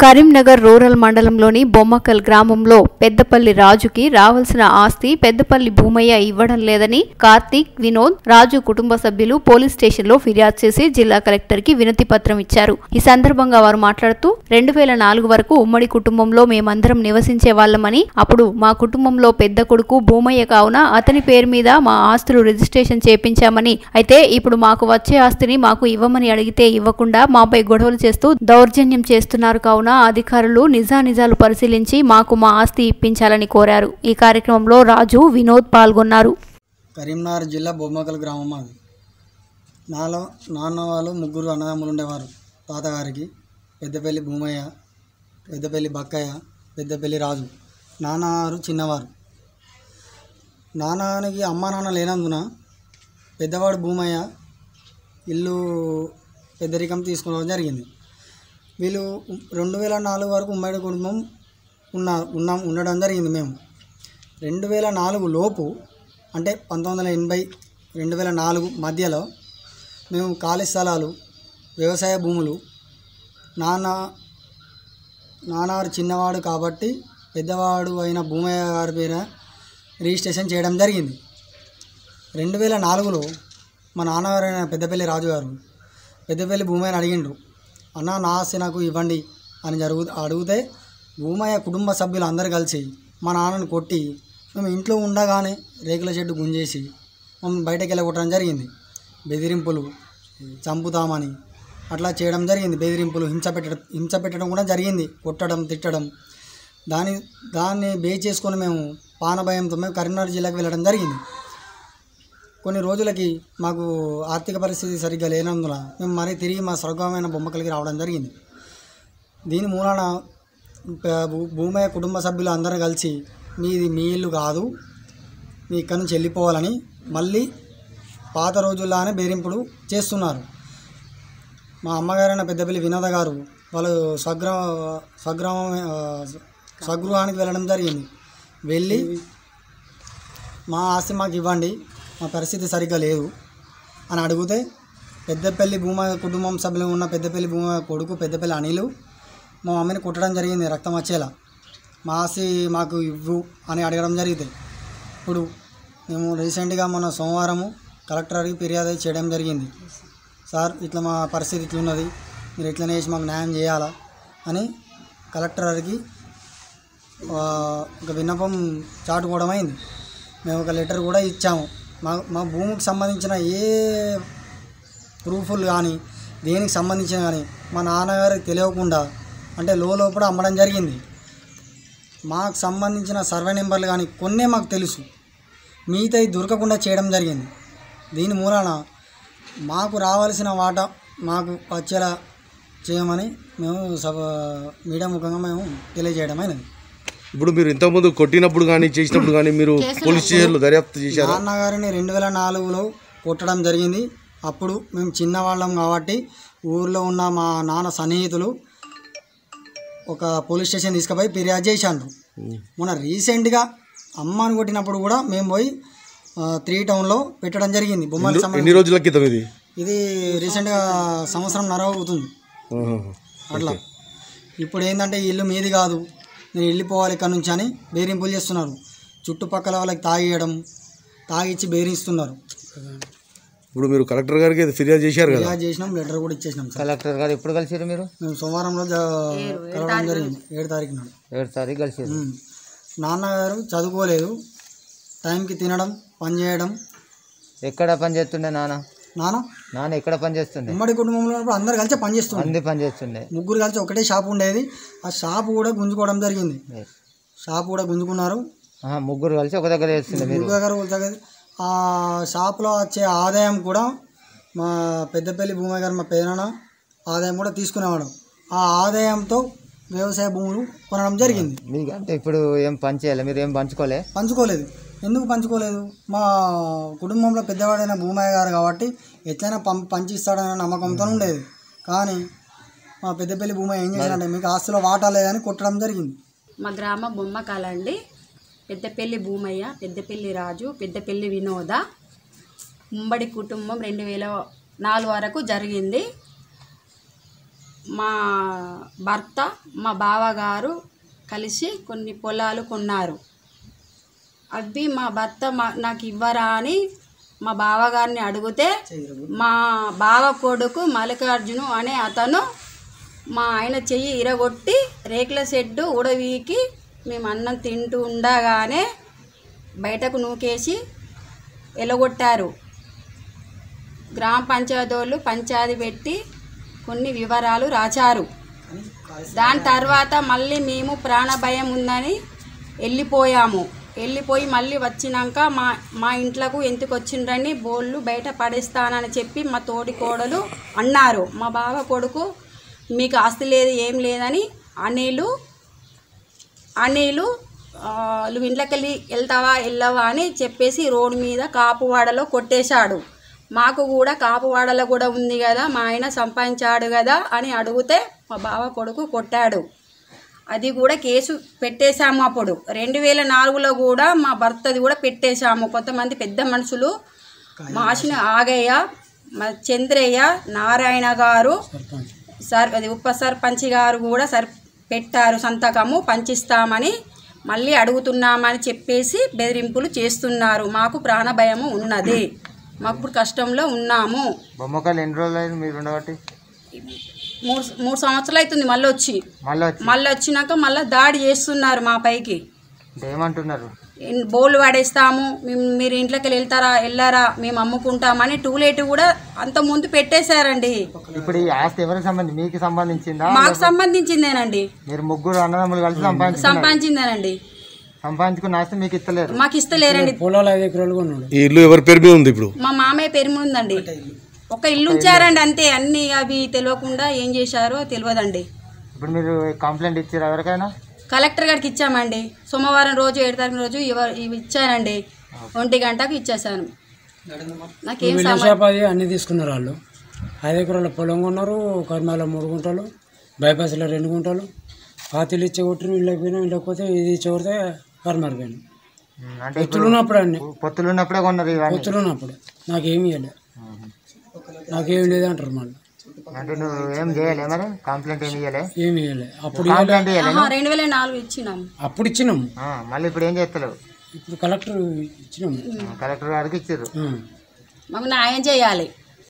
Karimnagar rural మండలంలోని బొమ్మకల్ గ్రామంలో పెద్దపల్లి రాజుకి రావాల్సిన ఆస్తి పెద్దపల్లి భూమయ్య ఇవ్వడం లేదని కార్తీక్ వినోద్ రాజు కుటుంబ సభ్యులు పోలీస్ స్టేషన్లో ఫిర్యాదు చేసి జిల్లా కలెక్టర్ కి వినతి పత్రం ఇచ్చారు ఈ సందర్భంగా వారు మాట్లాడుతూ రెండు వేల నాలుగు వరకు ఉమ్మడి కుటుంబంలో మేమందరం నివసించే వాళ్ళమని అప్పుడు మా కుటుంబంలో పెద్ద కొడుకు భూమయ్య కావున అతని పేరు మీద మా ఆస్తులు రిజిస్ట్రేషన్ చేపించామని అయితే ఇప్పుడు మాకు వచ్చే ఆస్తిని మాకు ఇవ్వమని అడిగితే ఇవ్వకుండా మాపై గొడవలు చేస్తూ దౌర్జన్యం చేస్తున్నారు కావున అధికారులు నిజానిజాలు పరిశీలించి మాకు మా ఆస్తి ఇప్పించాలని కోరారు ఈ కార్యక్రమంలో రాజు వినోద్ పాల్గొన్నారు కరీంనగర్ జిల్లా బొమ్మకల్ గ్రామం అది నాలో నాన్న వాళ్ళు ముగ్గురు అన్నదమ్ములు ఉండేవారు తాతగారికి పెద్దపల్లి భూమయ్య పెద్దపల్లి బక్కయ్య పెద్దపల్లి రాజు నాన్నగారు చిన్నవారు నాన్నకి అమ్మ నాన్న లేనందున పెద్దవాడు భూమయ్య ఇల్లు పెద్దరికం తీసుకోవడం జరిగింది వీళ్ళు రెండు వేల నాలుగు వరకు ఉమ్మడి కుటుంబం ఉన్న ఉన్నాం ఉండడం జరిగింది మేము రెండు వేల నాలుగు లోపు అంటే పంతొమ్మిది వందల ఎనభై రెండు వేల నాలుగు మధ్యలో మేము ఖాళీ స్థలాలు వ్యవసాయ భూములు నాన్న నాన్నగారు చిన్నవాడు కాబట్టి పెద్దవాడు అయిన భూమయ్య గారి పేర రిజిస్ట్రేషన్ చేయడం జరిగింది రెండు వేల నాలుగులో మా నాన్నగారు అయిన పెద్దపల్లి రాజు గారు పెద్దపల్లి భూమయ్యని అడిగిండ్రు అన్న నా ఆస్తి నాకు ఇవ్వండి అని జరుగు అడిగితే భూమయ్య కుటుంబ సభ్యులు అందరు కలిసి మా నాన్నని కొట్టి మేము ఇంట్లో ఉండగానే రేకుల చెట్టు గుంజేసి మమ్మల్ని బయటకు వెళ్ళగొట్టడం జరిగింది బెదిరింపులు చంపుతామని అట్లా చేయడం జరిగింది బెదిరింపులు హింస పెట్టడం హింస పెట్టడం కూడా జరిగింది కొట్టడం తిట్టడం దాని దాన్ని బేస్ చేసుకొని మేము పానభయంతో మేము కరీంనగర్ జిల్లాకు వెళ్ళడం జరిగింది కొన్ని రోజులకి మాకు ఆర్థిక పరిస్థితి సరిగ్గా లేనందున మేము మరీ తిరిగి మా స్వర్గమైన బొమ్మకలికి రావడం జరిగింది దీని మూలాన ప- భూ- భూమయ్య కుటుంబ సభ్యులు అందరూ కలిసి మీది మీ ఇల్లు కాదు మీ ఇక్కడి నుంచి వెళ్ళిపోవాలని మళ్ళీ పాత రోజుల్లానే బెదిరింపులు చేస్తున్నారు మా అమ్మగారైన పెద్దపల్లి వినోద గారు వాళ్ళు స్వగ్రామ స్వగ్రామం ఆ, స్వగృహానికి వెళ్ళడం జరిగింది వెళ్ళి మా ఆస్తి మాకు ఇవ్వండి మా పరిస్థితి సరిగ్గా లేదు అని అడిగితే పెద్దపల్లి భూమ కుటుంబం సభ్యులు ఉన్న పెద్దపల్లి భూమ కొడుకు పెద్దపల్లి అనిలు మా మమ్మీని కుట్టడం జరిగింది రక్తం వచ్చేలా మా ఆస్తి మాకు ఇవ్వు అని అడగడం జరిగింది ఇప్పుడు మేము రీసెంట్గా మన సోమవారము కలెక్టర్కి ఫిర్యాదు చేయడం జరిగింది సార్ ఇట్లా మా పరిస్థితి ఇట్లున్నది మీరు ఇట్లనే చేసి మాకు న్యాయం చేయాలా అని కలెక్టర్ గారికి ఆ, ఒక విన్నపం చాటుకోవడం అయింది మేము ఒక లెటర్ కూడా ఇచ్చాము మా మా భూమికి సంబంధించిన ఏ ప్రూఫ్లు కానీ దేనికి సంబంధించిన కానీ మా నాన్నగారికి తెలియకుండా అంటే లో లోపల అమ్మడం జరిగింది మాకు సంబంధించిన సర్వే నెంబర్లు కానీ కొన్నే మాకు తెలుసు మిగతా దొరకకుండా చేయడం జరిగింది దీని మూలాన మాకు రావాల్సిన వాటా మాకు వచ్చేలా చేయమని మేము సభ మీడియా ముఖంగా మేము తెలియజేయడం అయినది ఇప్పుడు మీరు ఇంతకుముందు కొట్టినప్పుడు కానీ చేసినప్పుడు కానీ మీరు పోలీస్ స్టేషన్లో దర్యాప్తు చేశారా నాన్నగారిని రెండు వేల నాలుగులో కొట్టడం జరిగింది అప్పుడు మేము చిన్నవాళ్ళం కాబట్టి ఊర్లో ఉన్న మా నాన్న సన్నిహితులు ఒక పోలీస్ స్టేషన్ తీసుకుపోయి ఫిర్యాదు చేశాను మొన్న రీసెంట్గా అమ్మని కొట్టినప్పుడు కూడా మేము పోయి ఆ, త్రీ టౌన్లో పెట్టడం జరిగింది బొమ్మల ఎన్ని- ఎన్ని రోజుల క్రితం ఇది ఇది రీసెంట్గా సంవత్సరం నర అవుతుంది ఆహా. అట్లా ఇప్పుడు ఏంటంటే ఈ ఇల్లు మీది కాదు నేను వెళ్ళిపోవాలి ఇక్కడ నుంచి అని బెదిరింపులు చేస్తున్నారు చుట్టుపక్కల వాళ్ళకి తాగియడం తాగిచ్చి బెదిరిస్తున్నారు ఇప్పుడు మీరు కలెక్టర్ గారికి అది ఫిర్యాదు చేశారు కదా ఫిర్యాదు చేసినాం లెటర్ కూడా ఇచ్చేసినాం సార్ కలెక్టర్ గారు ఎప్పుడు కలిసిరు మీరు మేము సోమవారం రోజు కలవడం జరిగింది ఏడు తారీఖు నాడు ఏడు తారీఖు కలిసిరు ఉమ్. నాన్నగారు చదువుకోలేదు టైంకి తినడం పని చేయడం ఎక్కడ పని చేస్తుండే నాన్న నాన్న నాన్న ఎక్కడ పని చేస్తుండే ఉమ్మడి కుటుంబంలో ఉన్నప్పుడు అందరు కలిసి పని చేస్తుండే అంది పని చేస్తుండే ముగ్గురు కలిసి ఒకటే షాప్ ఉండేది ఆ షాప్ కూడా గుంజుకోవడం జరిగింది షాప్ కూడా గుంజుకున్నారు ఆహా, ముగ్గురు కలిసి ఒక దగ్గర చేస్తుండే మీరు ముగ్గురు దగ్గర దగ్గర ఆ షాప్లో వచ్చే ఆదాయం కూడా మా పెద్దపల్లి భూమి గారు మా పేదనాన్న ఆదాయం కూడా తీసుకునేవాడు ఆ ఆదాయంతో వ్యవసాయ భూములు కొనడం జరిగింది మీకు అంటే ఇప్పుడు ఏం పని చేయాలి మీరు ఏం పంచుకోలే పంచుకోలేదు ఎందుకు పంచుకోలేదు మా కుటుంబంలో పెద్దవాడైన భూమయ్య గారు కాబట్టి ఎట్లయినా పం పంచిస్తాడనే నమ్మకంతో ఉండేది కానీ మా పెద్దపల్లి భూమయ్య ఏం చేశాడంటే మీకు ఆస్తిలో వాటా లేదని కొట్టడం జరిగింది మా గ్రామ బొమ్మకాల అండి పెద్దపల్లి భూమయ్య పెద్దపల్లి రాజు పెద్దపల్లి వినోద ఉమ్మడి కుటుంబం రెండు వేల నాలుగు వరకు జరిగింది మా భర్త మా బావగారు కలిసి కొన్ని పొలాలు కొన్నారు అవి మా భర్త మా నాకు ఇవ్వరా అని మా బావగారిని అడిగితే మా బావ కొడుకు మల్లికార్జును అనే అతను మా ఆయన చెయ్యి ఇరగొట్టి రేకుల షెడ్డు ఉడవీకి మేము అన్నం తింటూ ఉండగానే బయటకు నూకేసి ఎలగొట్టారు గ్రామ పంచాయతీ వాళ్ళు పంచాయతీ పెట్టి కొన్ని వివరాలు రాచారు దాని తర్వాత మళ్ళీ మేము ప్రాణ భయం ఉందని వెళ్ళిపోయాము వెళ్ళిపోయి మళ్ళీ వచ్చినాక మా మా ఇంట్లోకి ఎందుకు వచ్చిండ్రని బోళ్ళు బయట పడేస్తానని చెప్పి మా తోటి కోడలు అన్నారు మా బావ కొడుకు మీకు ఆస్తి లేదు ఏం లేదని అనిలు అనిలు ఆ, నువ్వు ఇంట్లోకి వెళ్ళి వెళ్తావా వెళ్ళవా అని చెప్పేసి రోడ్డు మీద కాపువాడలో కొట్టేశాడు మాకు కూడా కాపువాడలో కూడా ఉంది కదా మా ఆయన సంపాదించాడు కదా అని అడిగితే మా బావ కొడుకు కొట్టాడు అది కూడా కేసు పెట్టేశాము అప్పుడు రెండు వేల నాలుగులో కూడా మా భర్తది కూడా పెట్టేశాము కొంతమంది పెద్ద మనుషులు మాసిన ఆగయ్య మా చంద్రయ్య నారాయణ గారు సర్ అది ఉప సర్పంచ్ గారు కూడా సర్ పెట్టారు సంతకము పంచిస్తామని మళ్ళీ అడుగుతున్నామని చెప్పేసి బెదిరింపులు చేస్తున్నారు మాకు ప్రాణభయము ఉన్నది మాకు ఇప్పుడు కష్టంలో ఉన్నాము బొమ్మకాయలు ఎన్ని రోజులు అయింది మీరు ఉండబట్టి మూడు మూడు సంవత్సరాలు అవుతుంది మళ్ళీ వచ్చి మళ్ళీ వచ్చి మళ్ళీ వచ్చినాక మళ్ళీ దాడి చేస్తున్నారు మా పైకి అంటే ఏమంటున్నారు ఎన్- బోర్లు పడేస్తాము మేము మీరు ఇంట్లోకి వెళ్ళి వెళ్తారా వెళ్ళారా మేము అమ్ముకుంటామని టూలెట్ కూడా అంత ముందు పెట్టేశారండి ఇప్పుడు ఈ ఆస్తి ఎవరికి సంబంధించి మీకు సంబంధించిందా మాకు సంబంధించిందేనండి మీరు ముగ్గురు అన్నదమ్ములు కలిసి సంపాదించుకున్నారు సంపాదించిందేనండి సంపాదించుకున్న ఆస్తి మీకు ఇస్తలేరు మాకు ఇస్తలేరండి పొలాలు ఐదు ఎకరాలు కొన్నాడు ఈ ఇల్లు ఎవరి పేరు మీద ఉంది ఇప్పుడు మా మామయ్య పేరు మీద ఉందండి ఒక ఇల్లు ఉంచారండి అంతే అన్ని అవి తెలియకుండా ఏం చేశారో తెలియదండి ఇప్పుడు మీరు కంప్లైంట్ ఇచ్చారు ఎవరికైనా కలెక్టర్ గారికి ఇచ్చామండి సోమవారం రోజు ఏడు తారీఖు రోజు ఇవ ఇవి ఇచ్చానండి ఒంటి గంటకు ఇచ్చేసాను నాకేం సమ అది అన్ని తీసుకున్నారు వాళ్ళు ఐదు ఎకరాల పొలం కొన్నారు కర్మాల మూడు గుంటలు బైపాస్లో రెండు గుంటలు పాతిలు ఇచ్చే కొట్టిన ఇళ్ళకి పోయినా ఇళ్ళకి పోతే ఇది ఇచ్చే కొడితే కర్మారు పోయినా ఉమ్, అంటే పొత్తులు ఉన్నప్పుడు అన్ని పొత్తులు ఉన్నప్పుడే కొన్నారు ఇవన్నీ పొత్తులు ఉన్నప్పుడు నాకేమి ఇవ్వలే నాకేమి లేదంటారు మళ్ళీ అంటే నువ్వు ఏం చేయలే మరి కంప్లైంట్ ఏమి ఇయ్యలే ఏమి ఇవ్వలే అప్పుడు కంప్లైంట్ ఇయ్యలే ఆహా, రెండు వేల నాలుగు ఇచ్చినాము అప్పుడు ఇచ్చినాము ఆ, మళ్ళీ ఇప్పుడు ఏం చేస్తలేవు ఇప్పుడు కలెక్టర్ ఇచ్చినాము కలెక్టర్ గారికి ఇచ్చారు ఆ. మాకు న్యాయం చేయాలి